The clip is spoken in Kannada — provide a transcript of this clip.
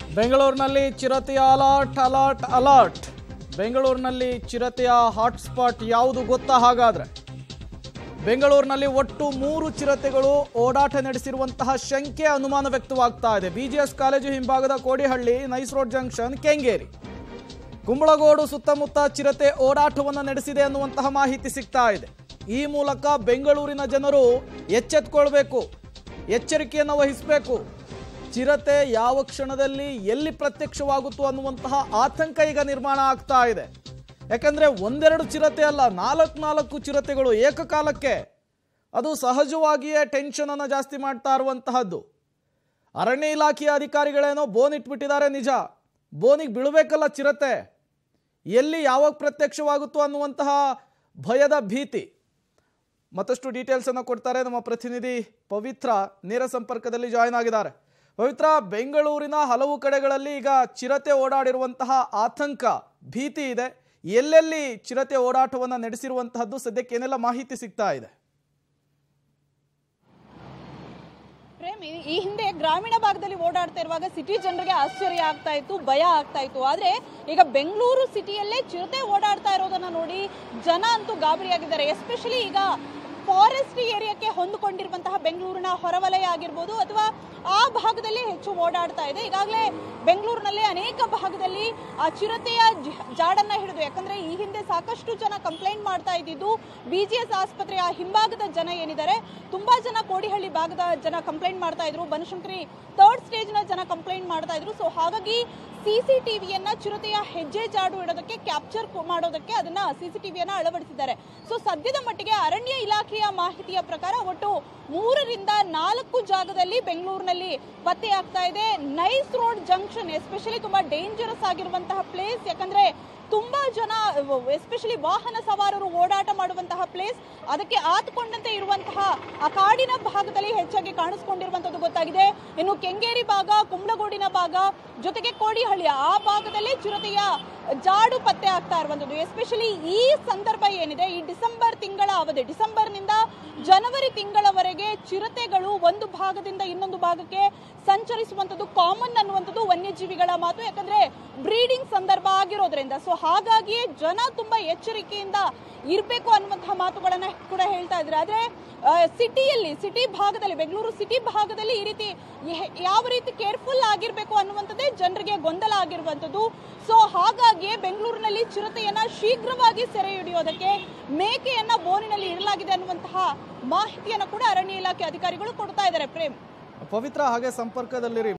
ಬೆಂಗಳೂರಿನಲ್ಲಿ ಚಿರತೆಯ ಅಲರ್ಟ್ ಅಲರ್ಟ್ ಅಲರ್ಟ್ ಬೆಂಗಳೂರಿನಲ್ಲಿ ಚಿರತೆಯ ಹಾಟ್ಸ್ಪಾಟ್ ಯಾವುದು ಗೊತ್ತಾ ಹಾಗಾದ್ರೆ ಬೆಂಗಳೂರಿನಲ್ಲಿ ಒಟ್ಟು ಮೂರು ಚಿರತೆಗಳು ಓಡಾಟ ನಡೆಸಿರುವಂತಹ ಶಂಕೆ ಅನುಮಾನ ವ್ಯಕ್ತವಾಗ್ತಾ ಇದೆ ಬಿಜಿಎಸ್ ಕಾಲೇಜು ಹಿಂಭಾಗದ Kodihalli NICE road junction Kengeri Kumbalagodu ಸುತ್ತಮುತ್ತ ಚಿರತೆ ಓಡಾಟವನ್ನು ನಡೆಸಿದೆ ಅನ್ನುವಂತಹ ಮಾಹಿತಿ ಸಿಗ್ತಾ ಇದೆ ಈ ಮೂಲಕ ಬೆಂಗಳೂರಿನ ಜನರು ಎಚ್ಚೆತ್ಕೊಳ್ಬೇಕು ಎಚ್ಚರಿಕೆಯನ್ನು ವಹಿಸಬೇಕು ಚಿರತೆ ಯಾವ ಕ್ಷಣದಲ್ಲಿ ಎಲ್ಲಿ ಪ್ರತ್ಯಕ್ಷವಾಗುತ್ತೋ ಅನ್ನುವಂತಹ ಆತಂಕ ಈಗ ನಿರ್ಮಾಣ ಆಗ್ತಾ ಇದೆ ಯಾಕಂದ್ರೆ ಒಂದೆರಡು ಚಿರತೆ ಅಲ್ಲ ನಾಲ್ಕು ನಾಲ್ಕು ಚಿರತೆಗಳು ಏಕಕಾಲಕ್ಕೆ ಅದು ಸಹಜವಾಗಿಯೇ ಟೆನ್ಷನ್ ಅನ್ನು ಜಾಸ್ತಿ ಮಾಡ್ತಾ ಇರುವಂತಹದ್ದು ಅರಣ್ಯ ಇಲಾಖೆಯ ಅಧಿಕಾರಿಗಳೇನೋ ಬೋನ್ ಇಟ್ಬಿಟ್ಟಿದ್ದಾರೆ ನಿಜ ಬೋನಿಗೆ ಬೀಳಬೇಕಲ್ಲ ಚಿರತೆ ಎಲ್ಲಿ ಯಾವಾಗ ಪ್ರತ್ಯಕ್ಷವಾಗುತ್ತೋ ಅನ್ನುವಂತಹ ಭಯದ ಭೀತಿ ಮತ್ತಷ್ಟು ಡೀಟೇಲ್ಸ್ ಅನ್ನು ಕೊಡ್ತಾರೆ ನಮ್ಮ ಪ್ರತಿನಿಧಿ ಪವಿತ್ರ ನೇರ ಸಂಪರ್ಕದಲ್ಲಿ ಜಾಯ್ನ್ ಆಗಿದ್ದಾರೆ ಪವಿತ್ರ ಬೆಂಗಳೂರಿನ ಹಲವು ಕಡೆಗಳಲ್ಲಿ ಈಗ ಚಿರತೆ ಓಡಾಡಿರುವಂತಹ ಆತಂಕ ಭೀತಿ ಇದೆ ಎಲ್ಲೆಲ್ಲಿ ಚಿರತೆ ಓಡಾಟವನ್ನು ನಡೆಸಿರುವಂತಹದ್ದು ಸದ್ಯಕ್ಕೆ ಏನೆಲ್ಲ ಮಾಹಿತಿ ಸಿಗ್ತಾ ಇದೆ ಪ್ರೇಮ್ ಈ- ಈ ಹಿಂದೆ ಗ್ರಾಮೀಣ ಭಾಗದಲ್ಲಿ ಓಡಾಡ್ತಾ ಇರುವಾಗ ಸಿಟಿ ಜನರಿಗೆ ಆಶ್ಚರ್ಯ ಆಗ್ತಾ ಇತ್ತು ಭಯ ಆಗ್ತಾ ಇತ್ತು ಆದ್ರೆ ಈಗ ಬೆಂಗಳೂರು ಸಿಟಿಯಲ್ಲೇ ಚಿರತೆ ಓಡಾಡ್ತಾ ಇರೋದನ್ನ ನೋಡಿ ಜನ ಅಂತೂ ಗಾಬರಿಯಾಗಿದ್ದಾರೆ ಎಸ್ಪೆಷಲಿ ಈಗ ಫಾರೆಸ್ಟ್ ಏರಿಯಾಕ್ಕೆ ಹೊಂದಿಕೊಂಡಿರುವಂತಹ ಬೆಂಗಳೂರಿನ ಹೊರವಲಯ ಆಗಿರ್ಬೋದು ಅಥವಾ ಆ ಭಾಗದಲ್ಲಿ ಹೆಚ್ಚು ಓಡಾಡ್ತಾ ಇದೆ ಈಗಾಗಲೇ ಬೆಂಗಳೂರಿನಲ್ಲಿ ಅನೇಕ ಭಾಗದಲ್ಲಿ ಆ ಚಿರತೆಯ ಜ- ಜಾಡನ್ನ ಹಿಡಿದು ಯಾಕಂದ್ರೆ ಈ ಹಿಂದೆ ಸಾಕಷ್ಟು ಜನ ಕಂಪ್ಲೇಂಟ್ ಮಾಡ್ತಾ ಇದ್ದಿದ್ದು ಬಿಜಿಎಸ್ ಆಸ್ಪತ್ರೆಯ ಹಿಂಭಾಗದ ಜನ ಏನಿದ್ದಾರೆ ತುಂಬಾ ಜನ ಕೋಡಿಹಳ್ಳಿ ಭಾಗದ ಜನ ಕಂಪ್ಲೇಂಟ್ ಮಾಡ್ತಾ ಇದ್ರು ಬನಶಂಕರಿ ಥರ್ಡ್ ಸ್ಟೇಜ್ ನ ಜನ ಕಂಪ್ಲೇಂಟ್ ಮಾಡ್ತಾ ಇದ್ರು ಸೊ ಹಾಗಾಗಿ ಸಿಸಿಟಿವಿಯನ್ನ ಚಿರತೆಯ ಹೆಜ್ಜೆ ಜಾಡು ಇಡೋದಕ್ಕೆ ಕ್ಯಾಪ್ಚರ್ ಮಾಡೋದಕ್ಕೆ ಅದನ್ನ ಸಿಸಿಟಿವಿಯನ್ನ ಅಳವಡಿಸಿದ್ದಾರೆ ಸೊ ಸದ್ಯದ ಮಟ್ಟಿಗೆ ಅರಣ್ಯ ಇಲಾಖೆಯ ಮಾಹಿತಿಯ ಪ್ರಕಾರ ಒಟ್ಟು ಮೂರರಿಂದ ನಾಲ್ಕು ಜಾಗದಲ್ಲಿ ಬೆಂಗಳೂರಿನಲ್ಲಿ ಪತ್ತೆಯಾಗ್ತಾ ಇದೆ ನೈಸ್ ರೋಡ್ ಜಂಕ್ಷನ್ ಎಸ್ಪೆಷಲಿ ತುಂಬಾ ಡೇಂಜರಸ್ ಆಗಿರುವಂತಹ ಪ್ಲೇಸ್ ಯಾಕಂದ್ರೆ ತುಂಬಾ ಜನ ಎಸ್ಪೆಷಲಿ ವಾಹನ ಸವಾರರು ಓಡಾಟ ಮಾಡುವಂತಹ ಪ್ಲೇಸ್ ಅದಕ್ಕೆ ಆತ್ಕೊಂಡಂತೆ ಇರುವಂತಹ ಆ ಕಾಡಿನ ಭಾಗದಲ್ಲಿ ಹೆಚ್ಚಾಗಿ ಕಾಣಿಸ್ಕೊಂಡಿರುವಂತದ್ದು ಗೊತ್ತಾಗಿದೆ ಇನ್ನು ಕೆಂಗೇರಿ ಭಾಗ ಕುಂಬ್ಳಗೋಡಿನ ಭಾಗ ಜೊತೆಗೆ ಕೋಡಿಹಳ್ಳಿ ಆ ಭಾಗದಲ್ಲಿ ಚಿರತೆಯ ಜಾಡು ಪತ್ತೆ ಆಗ್ತಾ ಇರುವಂತದ್ದು ಎಸ್ಪೆಷಲಿ ಈ ಸಂದರ್ಭ ಏನಿದೆ ಈ ಡಿಸೆಂಬರ್ ತಿಂಗಳ ಅವಧಿ ಡಿಸೆಂಬರ್ನಿಂದ ಜನವರಿ ತಿಂಗಳವರೆಗೆ ಚಿರತೆಗಳು ಒಂದು ಭಾಗದಿಂದ ಇನ್ನೊಂದು ಭಾಗಕ್ಕೆ ಸಂಚರಿಸುವಂತದ್ದು ಕಾಮನ್ ಅನ್ನುವಂಥದ್ದು ವನ್ಯಜೀವಿಗಳ ಮಾತು ಯಾಕಂದ್ರೆ ಬ್ರೀಡಿಂಗ್ ಸಂದರ್ಭ ಆಗಿರೋದ್ರಿಂದ ಸೊ ಹಾಗಾಗಿಯೇ ಜನ ತುಂಬಾ ಎಚ್ಚರಿಕೆಯಿಂದ ಇರಬೇಕು ಅನ್ನುವಂತಹ ಮಾತುಗಳನ್ನ ಕೂಡ ಹೇಳ್ತಾ ಇದ್ರೆ ಆದ್ರೆ ಸಿಟಿಯಲ್ಲಿ ಸಿಟಿ ಭಾಗದಲ್ಲಿ ಬೆಂಗಳೂರು ಸಿಟಿ ಭಾಗದಲ್ಲಿ ಈ ರೀತಿ ಯೆ- ಯಾವ ರೀತಿ ಕೇರ್ಫುಲ್ ಆಗಿರ್ಬೇಕು ಅನ್ನುವಂಥದ್ದೇ ಜನರಿಗೆ ಗೊಂದಲ ಆಗಿರುವಂಥದ್ದು ಸೊ ಹಾಗಾಗಿಯೇ ಬೆಂಗಳೂರಿನಲ್ಲಿ ಚಿರತೆಯನ್ನ ಶೀಘ್ರವಾಗಿ ಸೆರೆ ಹಿಡಿಯೋದಕ್ಕೆ ಮೇಕೆಯನ್ನ ಬೋನಿನಲ್ಲಿ ಇಡಲಾಗಿದೆ ಅನ್ನುವಂತಹ ಮಾಹಿತಿಯನ್ನ ಕೂಡ ಅರಣ್ಯ ಇಲಾಖೆ ಅಧಿಕಾರಿಗಳು ಕೊಡ್ತಾ ಇದ್ದಾರೆ ಪ್ರೇಮ್ ಪವಿತ್ರ ಹಾಗೆ ಸಂಪರ್ಕದಲ್ಲಿರಿ